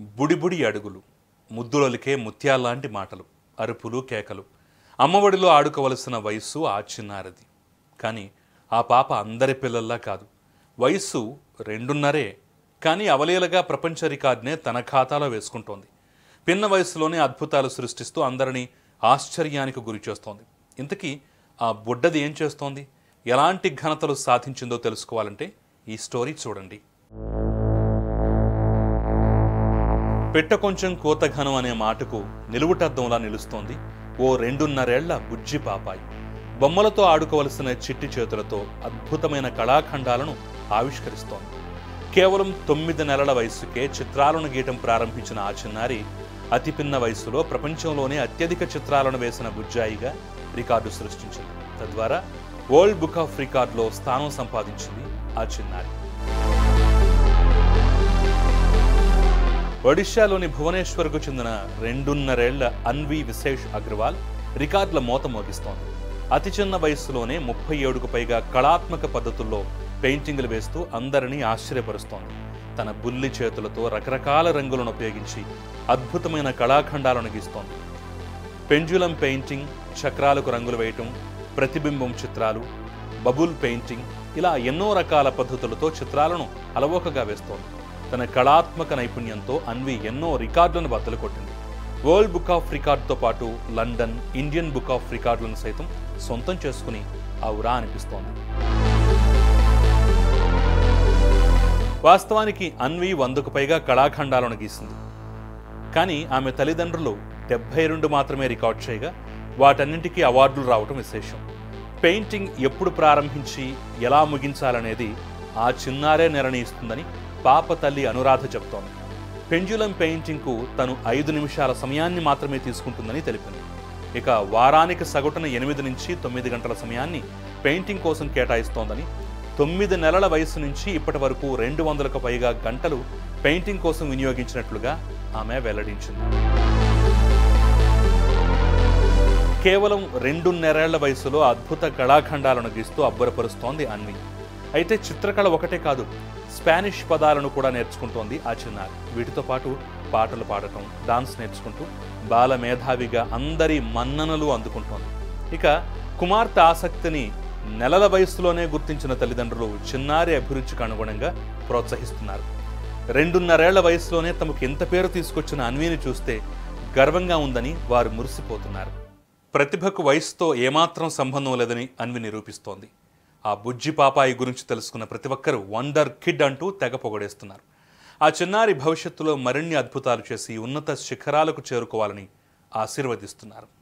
బుడిబుడి అడుగులు ముద్దులొలికే ముత్యాల్లాంటి మాటలు అరుపులు కేకలు అమ్మఒడిలో ఆడుకోవలసిన వయస్సు ఆ చిన్నారది కానీ ఆ పాప అందరి పిల్లల్లా కాదు వయస్సు రెండున్నరే కానీ అవలీలగా ప్రపంచ రికార్డునే తన ఖాతాలో వేసుకుంటోంది పిన్న వయసులోనే అద్భుతాలు సృష్టిస్తూ అందరినీ ఆశ్చర్యానికి గురి చేస్తోంది ఇంతకీ ఆ బుడ్డది ఏం చేస్తోంది ఎలాంటి ఘనతలు సాధించిందో తెలుసుకోవాలంటే ఈ స్టోరీ చూడండి పెట్ట కొంచెం కోతఘనం అనే మాటకు నిలువుటద్దంలా నిలుస్తోంది ఓ రెండున్నరేళ్ల బుజ్జి పాపాయి బొమ్మలతో ఆడుకోవలసిన చిట్టి చేతులతో అద్భుతమైన కళాఖండాలను ఆవిష్కరిస్తోంది కేవలం తొమ్మిది నెలల వయసుకే చిత్రాలను గీయటం ప్రారంభించిన ఆ చిన్నారి అతి పిన్న వయసులో ప్రపంచంలోనే అత్యధిక చిత్రాలను వేసిన బుజ్జాయిగా రికార్డు సృష్టించింది తద్వారా వరల్డ్ బుక్ ఆఫ్ రికార్డులో స్థానం సంపాదించింది ఆ చిన్నారి ఒడిశాలోని భువనేశ్వర్కు చెందిన రెండున్నరేళ్ల అన్వి విశేష్ అగ్రవాల్ రికార్డుల మోత మోగిస్తోంది అతి చిన్న వయస్సులోనే ముప్పై ఏడుకు పైగా కళాత్మక పద్ధతుల్లో పెయింటింగులు వేస్తూ అందరినీ ఆశ్చర్యపరుస్తోంది తన బుల్లి చేతులతో రకరకాల రంగులను ఉపయోగించి అద్భుతమైన కళాఖండాలను గీస్తోంది పెంజులం పెయింటింగ్ చక్రాలకు రంగులు వేయటం ప్రతిబింబం చిత్రాలు బబుల్ పెయింటింగ్ ఇలా ఎన్నో రకాల పద్ధతులతో చిత్రాలను అలవోకగా వేస్తోంది తన కళాత్మక నైపుణ్యంతో అన్వి ఎన్నో రికార్డులను బద్దలు కొట్టింది వరల్డ్ బుక్ ఆఫ్ రికార్డుతో పాటు లండన్ ఇండియన్ బుక్ ఆఫ్ రికార్డులను సైతం సొంతం చేసుకుని ఔరా అనిపిస్తోంది వాస్తవానికి అన్వి వందకు పైగా కళాఖండాలను గీసింది కానీ ఆమె తల్లిదండ్రులు డెబ్బై రెండు మాత్రమే రికార్డ్ చేయగా వాటన్నింటికీ అవార్డులు రావటం విశేషం పెయింటింగ్ ఎప్పుడు ప్రారంభించి ఎలా ముగించాలనేది ఆ చిన్నారే నిర్ణయిస్తుందని పాప తల్లి అనురాధ చెప్తోంది పెంజులం పెయింటింగ్కు తను ఐదు నిమిషాల సమయాన్ని మాత్రమే తీసుకుంటుందని తెలిపింది ఇక వారానికి సగటున ఎనిమిది నుంచి తొమ్మిది గంటల సమయాన్ని పెయింటింగ్ కోసం కేటాయిస్తోందని తొమ్మిది నెలల వయసు నుంచి ఇప్పటి వరకు రెండు వందలకు పైగా గంటలు పెయింటింగ్ కోసం వినియోగించినట్లుగా ఆమె వెల్లడించింది కేవలం రెండున్నరేళ్ల వయసులో అద్భుత కళాఖండాలను గీస్తూ అబ్బురపరుస్తోంది అన్వి అయితే చిత్రకళ ఒకటే కాదు స్పానిష్ పదాలను కూడా నేర్చుకుంటోంది ఆ చిన్నారి వీటితో పాటు పాటలు పాడటం డాన్స్ నేర్చుకుంటూ బాల మేధావిగా అందరి మన్ననలు అందుకుంటోంది ఇక కుమార్తె ఆసక్తిని నెలల వయస్సులోనే గుర్తించిన తల్లిదండ్రులు చిన్నారి అభిరుచికి అనుగుణంగా ప్రోత్సహిస్తున్నారు రెండున్నరేళ్ల వయసులోనే తమకు ఎంత పేరు తీసుకొచ్చిన అన్వీని చూస్తే గర్వంగా ఉందని వారు మురిసిపోతున్నారు ప్రతిభకు వయసుతో ఏమాత్రం సంబంధం లేదని అన్వి నిరూపిస్తోంది ఆ బుజ్జి పాపాయి గురించి తెలుసుకున్న ప్రతి ఒక్కరూ వండర్ కిడ్ అంటూ తెగ పొగడేస్తున్నారు ఆ చిన్నారి భవిష్యత్తులో మరిన్ని అద్భుతాలు చేసి ఉన్నత శిఖరాలకు చేరుకోవాలని ఆశీర్వదిస్తున్నారు